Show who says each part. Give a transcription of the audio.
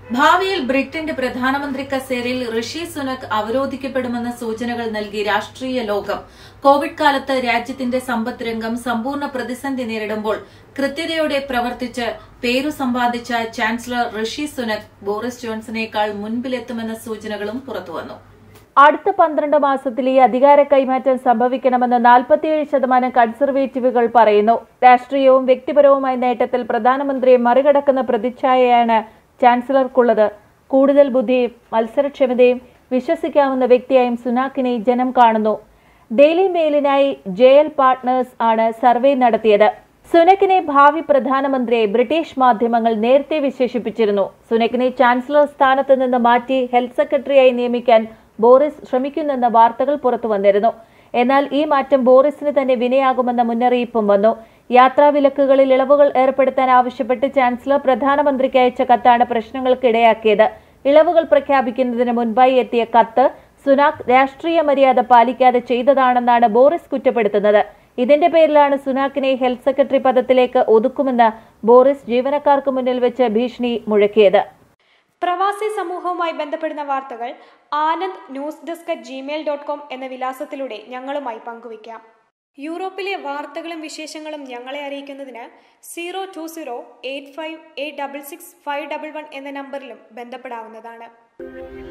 Speaker 1: ഭാവിയിൽ ബ്രിട്ടന്റെ പ്രധാനമന്ത്രി കസേരയിൽ ഋഷി സുനക് അവരോധിക്കപ്പെടുമെന്ന സൂചനകൾ നൽകി രാഷ്ട്രീയ ലോകം കോവിഡ് കാലത്ത് രാജ്യത്തിന്റെ സമ്പദ് രംഗം സമ്പൂർണ്ണ പ്രതിസന്ധി നേരിടുമ്പോൾ കൃത്യതയോടെ പ്രവർത്തിച്ച് പേരു സമ്പാദിച്ച ചാൻസലർ ഋഷി സുനക് ബോറിസ് ജോൺസണേക്കാൾ മുൻപിലെത്തുമെന്ന സൂചനകളും പുറത്തുവന്നു
Speaker 2: അടുത്ത പന്ത്രണ്ട് മാസത്തിൽ ഈ അധികാര കൈമാറ്റം സംഭവിക്കണമെന്ന് നാൽപ്പത്തിയേഴ് ശതമാനം കൺസർവേറ്റീവുകൾ പറയുന്നു രാഷ്ട്രീയവും വ്യക്തിപരവുമായ നേട്ടത്തിൽ പ്രധാനമന്ത്രിയെ മറികടക്കുന്ന പ്രതിച്ഛായയാണ് ചാൻസലർക്കുള്ളത് കൂടുതൽ ബുദ്ധിയും മത്സരക്ഷമതയും വിശ്വസിക്കാവുന്ന വ്യക്തിയായും സുനാക്കിനെ ജനം കാണുന്നു ഡെയിലി മെയിലിനായി ജെ എൽ പാർട്ട്നേഴ്സ് ആണ് സർവേ നടത്തിയത് സുനക്കിനെ ഭാവി പ്രധാനമന്ത്രിയെ ബ്രിട്ടീഷ് മാധ്യമങ്ങൾ നേരത്തെ വിശേഷിപ്പിച്ചിരുന്നു സുനക്കിനെ ചാൻസലർ സ്ഥാനത്ത് നിന്ന് മാറ്റി ഹെൽത്ത് സെക്രട്ടറിയായി നിയമിക്കാൻ ബോറിസ് ശ്രമിക്കുന്നെന്ന വാർത്തകൾ പുറത്തു വന്നിരുന്നു എന്നാൽ ഈ മാറ്റം ബോറിസിന് തന്നെ വിനയാകുമെന്ന മുന്നറിയിപ്പും വന്നു യാത്രാവിലക്കുകളിൽ ഇളവുകൾ ഏർപ്പെടുത്താൻ ആവശ്യപ്പെട്ട് ചാൻസലർ പ്രധാനമന്ത്രിക്ക് അയച്ച കത്താണ് പ്രശ്നങ്ങൾക്കിടയാക്കിയത് ഇളവുകൾ പ്രഖ്യാപിക്കുന്നതിന് മുൻപായി എത്തിയ കത്ത് സുനാക് രാഷ്ട്രീയ മര്യാദ പാലിക്കാതെ ചെയ്തതാണെന്നാണ് ബോറിസ് കുറ്റപ്പെടുത്തുന്നത് ഇതിന്റെ പേരിലാണ് സുനാക്കിനെ ഹെൽത്ത് സെക്രട്ടറി പദത്തിലേക്ക് ഒതുക്കുമെന്ന് ബോറിസ് ജീവനക്കാർക്ക് മുന്നിൽ വെച്ച് ഭീഷണി മുഴക്കിയത്
Speaker 3: പ്രവാസി സമൂഹവുമായി ബന്ധപ്പെടുന്ന വാർത്തകൾ Anand news desk at Gmail dot com എന്ന വിലാസത്തിലൂടെ ഞങ്ങളുമായി പങ്കുവയ്ക്കാം യൂറോപ്പിലെ വാർത്തകളും വിശേഷങ്ങളും ഞങ്ങളെ അറിയിക്കുന്നതിന് zero two zero eight five eight double six five double one എന്ന നമ്പറിലും ബന്ധപ്പെടാവുന്നതാണ്